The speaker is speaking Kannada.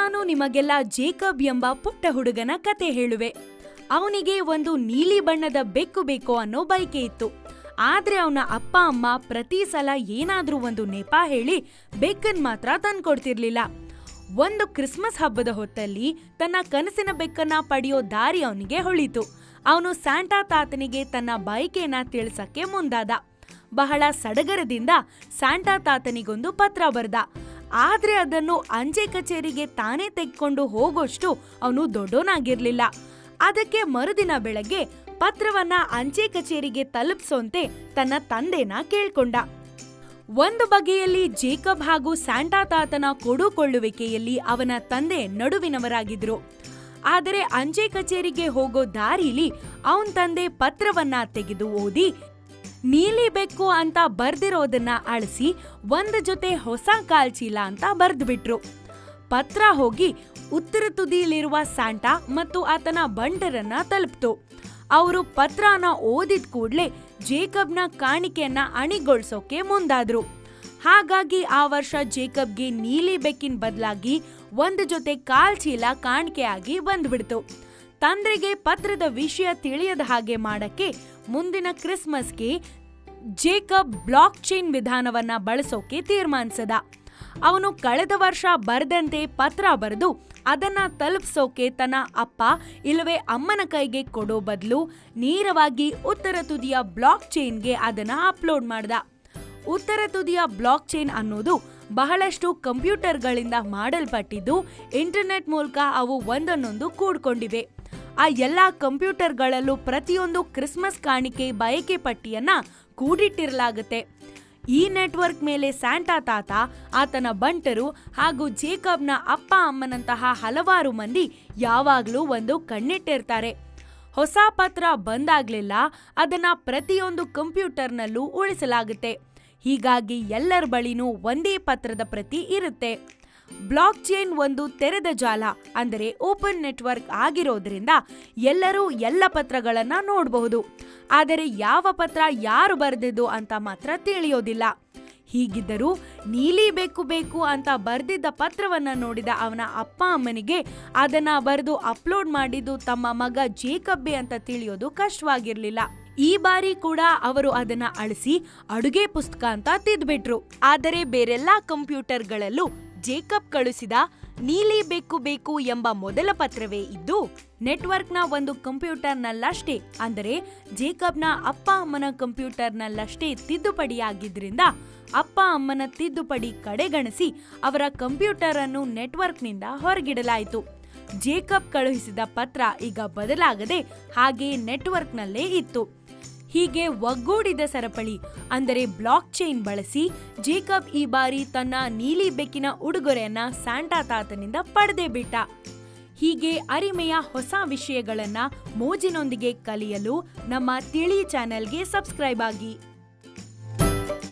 ನಾನು ನಿಮಗೆಲ್ಲ ಜೇಕಬ್ ಎಂಬ ಪುಟ್ಟ ಹುಡುಗನ ಕತೆ ಹೇಳುವೆ ಅವನಿಗೆ ಒಂದು ನೀಲಿ ಬಣ್ಣದ ಬೆಕ್ಕು ಬೇಕು ಅನ್ನೋ ಬಯಕೆ ಇತ್ತು ಆದ್ರೆ ಅವನ ಅಪ್ಪ ಅಮ್ಮ ಪ್ರತಿ ಸಲ ಏನಾದ್ರೂ ಒಂದು ನೆಪ ಹೇಳಿ ಬೆಕ್ಕನ್ ಮಾತ್ರ ತಂದ್ಕೊಡ್ತಿರ್ಲಿಲ್ಲ ಒಂದು ಕ್ರಿಸ್ಮಸ್ ಹಬ್ಬದ ಹೊತ್ತಲ್ಲಿ ತನ್ನ ಕನಸಿನ ಬೆಕ್ಕನ್ನ ಪಡೆಯೋ ದಾರಿ ಅವನಿಗೆ ಹೊಳಿತು ಅವನು ಸ್ಯಾಂಟಾ ತಾತನಿಗೆ ತನ್ನ ಬಯಕೆನ ತಿಳಿಸಕ್ಕೆ ಮುಂದಾದ ಬಹಳ ಸಡಗರದಿಂದ ಸ್ಯಾಂಟಾ ತಾತನಿಗೊಂದು ಪತ್ರ ಬರ್ದ ಆದ್ರೆ ಅದನ್ನು ಅಂಚೆ ಕಚೇರಿಗೆ ತಾನೇ ತೆಗೆದುಕೊಂಡು ಹೋಗೋಷ್ಟು ಅವನು ದೊಡ್ಡೋನಾಗಿರ್ಲಿಲ್ಲ ಅದಕ್ಕೆ ಮರುದಿನ ಬೆಳಗ್ಗೆ ಪತ್ರವನ್ನ ಅಂಚೆ ಕಚೇರಿಗೆ ತಲುಪಿಸೋಂತೆ ತನ್ನ ತಂದೆನ ಕೇಳ್ಕೊಂಡ ಒಂದು ಬಗೆಯಲ್ಲಿ ಜೇಕಬ್ ಹಾಗೂ ಸ್ಯಾಂಟಾ ತಾತನ ಕೊಡುಕೊಳ್ಳುವಿಕೆಯಲ್ಲಿ ಅವನ ತಂದೆ ನಡುವಿನವರಾಗಿದ್ರು ಆದರೆ ಅಂಚೆ ಕಚೇರಿಗೆ ಹೋಗೋ ದಾರಿಲಿ ಅವನ್ ತಂದೆ ಪತ್ರವನ್ನ ತೆಗೆದು ಓದಿ ನೀಲಿ ಬೆಕ್ಕು ಅಂತ ಬರ್ದಿರೋದನ್ನ ಅಳಿಸಿ ಒಂದು ಜೊತೆ ಹೊಸ ಕಾಲ್ಚೀಲ ಅಂತ ಬರ್ದ್ಬಿಟ್ರು ಪತ್ರ ಹೋಗಿ ಉತ್ತರ ತುದಿಯಲ್ಲಿರುವ ಸ್ಯಾಂಟಾ ಮತ್ತು ಆತನ ಬಂಟರನ್ನ ತಲುಪ್ತು ಅವರು ಪತ್ರನ ಓದಿದ ಕೂಡ್ಲೆ ಜೇಕಬ್ನ ಕಾಣಿಕೆಯನ್ನ ಅಣಿಗೊಳಿಸೋಕೆ ಮುಂದಾದ್ರು ಹಾಗಾಗಿ ಆ ವರ್ಷ ಜೇಕಬ್ಗೆ ನೀಲಿ ಬೆಕ್ಕಿನ ಬದಲಾಗಿ ಒಂದು ಜೊತೆ ಕಾಲ್ಚೀಲ ಕಾಣಿಕೆಯಾಗಿ ಬಂದ್ಬಿಡ್ತು ತಂದ್ರಿಗೆ ಪತ್ರದ ವಿಷಯ ತಿಳಿಯದ ಹಾಗೆ ಮಾಡಕ್ಕೆ ಮುಂದಿನ ಕ್ರಿಸ್ಮಸ್ಗೆ ಜೇಕಬ್ ಬ್ಲಾಕ್ ಚೈನ್ ವಿಧಾನವನ್ನ ಬಳಸೋಕೆ ತೀರ್ಮಾನಿಸದ ಅವನು ಕಳೆದ ವರ್ಷ ಬರೆದಂತೆ ಪತ್ರ ಬರೆದು ಅದನ್ನ ತಲುಪಿಸೋಕೆ ತನ್ನ ಅಪ್ಪ ಇಲ್ಲವೇ ಅಮ್ಮನ ಕೈಗೆ ಕೊಡೋ ಬದಲು ನೇರವಾಗಿ ಉತ್ತರ ತುದಿಯ ಬ್ಲಾಕ್ ಚೈನ್ಗೆ ಅದನ್ನ ಅಪ್ಲೋಡ್ ಮಾಡ್ದ ಉತ್ತರ ತುದಿಯ ಬ್ಲಾಕ್ ಚೈನ್ ಅನ್ನೋದು ಬಹಳಷ್ಟು ಕಂಪ್ಯೂಟರ್ಗಳಿಂದ ಮಾಡಲ್ಪಟ್ಟಿದ್ದು ಇಂಟರ್ನೆಟ್ ಮೂಲಕ ಅವು ಒಂದನ್ನೊಂದು ಕೂಡ್ಕೊಂಡಿವೆ ಆ ಎಲ್ಲ ಕಂಪ್ಯೂಟರ್ಗಳಲ್ಲೂ ಪ್ರತಿಯೊಂದು ಕ್ರಿಸ್ಮಸ್ ಕಾಣಿಕೆ ಬಯಕೆ ಪಟ್ಟಿಯನ್ನ ಕೂಡಿಟ್ಟಿರಲಾಗುತ್ತೆ ಈ ನೆಟ್ವರ್ಕ್ ಮೇಲೆ ಸ್ಯಾಂಟಾ ತಾತ ಆತನ ಬಂಟರು ಹಾಗೂ ಜೇಕಬ್ನ ಅಪ್ಪ ಅಮ್ಮನಂತಹ ಹಲವಾರು ಮಂದಿ ಯಾವಾಗಲೂ ಒಂದು ಕಣ್ಣಿಟ್ಟಿರ್ತಾರೆ ಹೊಸ ಪತ್ರ ಬಂದಾಗ್ಲೆಲ್ಲ ಅದನ್ನ ಪ್ರತಿಯೊಂದು ಕಂಪ್ಯೂಟರ್ನಲ್ಲೂ ಉಳಿಸಲಾಗುತ್ತೆ ಹೀಗಾಗಿ ಎಲ್ಲರ ಬಳಿನೂ ಒಂದೇ ಪತ್ರದ ಪ್ರತಿ ಇರುತ್ತೆ ಬ್ಲಾಕ್ ಚೈನ್ ಒಂದು ತೆರೆದ ಜಾಲ ಅಂದರೆ ಓಪನ್ ನೆಟ್ವರ್ಕ್ ಆಗಿರೋದ್ರಿಂದ ಎಲ್ಲರೂ ಎಲ್ಲ ಪತ್ರಗಳನ್ನ ನೋಡಬಹುದು ಆದರೆ ಯಾವ ಪತ್ರ ಯಾರು ಬರೆದಿದ್ದು ಅಂತ ಮಾತ್ರ ತಿಳಿಯೋದಿಲ್ಲ ಹೀಗಿದ್ದರೂ ನೀಲಿ ಬೇಕು ಬೇಕು ಅಂತ ಬರೆದಿದ್ದ ಪತ್ರವನ್ನ ನೋಡಿದ ಅವನ ಅಪ್ಪ ಅಮ್ಮನಿಗೆ ಅದನ್ನ ಬರೆದು ಅಪ್ಲೋಡ್ ಮಾಡಿದ್ದು ತಮ್ಮ ಮಗ ಜೇಕಬ್ಬೆ ಅಂತ ತಿಳಿಯೋದು ಕಷ್ಟವಾಗಿರ್ಲಿಲ್ಲ ಈ ಬಾರಿ ಕೂಡ ಅವರು ಅದನ್ನ ಅಳಿಸಿ ಅಡುಗೆ ಪುಸ್ತಕ ಅಂತ ತಿದ್ಬಿಟ್ರು ಆದರೆ ಬೇರೆಲ್ಲಾ ಕಂಪ್ಯೂಟರ್ಗಳಲ್ಲೂ ಜೇಕಬ್ ಕಳುಹಿಸಿದ ನೀಲಿ ಬೇಕು ಬೇಕು ಎಂಬ ಮೊದಲ ಪತ್ರವೇ ಇದ್ದು ನೆಟ್ವರ್ಕ್ನ ಒಂದು ಕಂಪ್ಯೂಟರ್ನಲ್ಲಷ್ಟೇ ಅಂದರೆ ಜೇಕಬ್ನ ಅಪ್ಪ ಅಮ್ಮನ ಕಂಪ್ಯೂಟರ್ನಲ್ಲಷ್ಟೇ ತಿದ್ದುಪಡಿಯಾಗಿದ್ರಿಂದ ಅಪ್ಪ ಅಮ್ಮನ ತಿದ್ದುಪಡಿ ಕಡೆಗಣಿಸಿ ಅವರ ಕಂಪ್ಯೂಟರ್ ಅನ್ನು ನೆಟ್ವರ್ಕ್ನಿಂದ ಹೊರಗಿಡಲಾಯಿತು ಜೇಕಬ್ ಕಳುಹಿಸಿದ ಪತ್ರ ಈಗ ಬದಲಾಗದೆ ಹಾಗೆ ನೆಟ್ವರ್ಕ್ನಲ್ಲೇ ಇತ್ತು ಹೀಗೆ ಒಗ್ಗೂಡಿದ ಸರಪಳಿ ಅಂದರೆ ಬ್ಲಾಕ್ ಚೈನ್ ಬಳಸಿ ಜೇಕಬ್ ಈ ಬಾರಿ ತನ್ನ ನೀಲಿ ಬೆಕ್ಕಿನ ಉಡುಗೊರೆಯನ್ನ ಸ್ಯಾಂಟಾ ತಾತನಿಂದ ಪಡೆದೇ ಬಿಟ್ಟ ಹೀಗೆ ಅರಿಮೆಯ ಹೊಸ ವಿಷಯಗಳನ್ನ ಮೋಜಿನೊಂದಿಗೆ ಕಲಿಯಲು ನಮ್ಮ ತಿಳಿ ಚಾನೆಲ್ಗೆ ಸಬ್ಸ್ಕ್ರೈಬ್ ಆಗಿ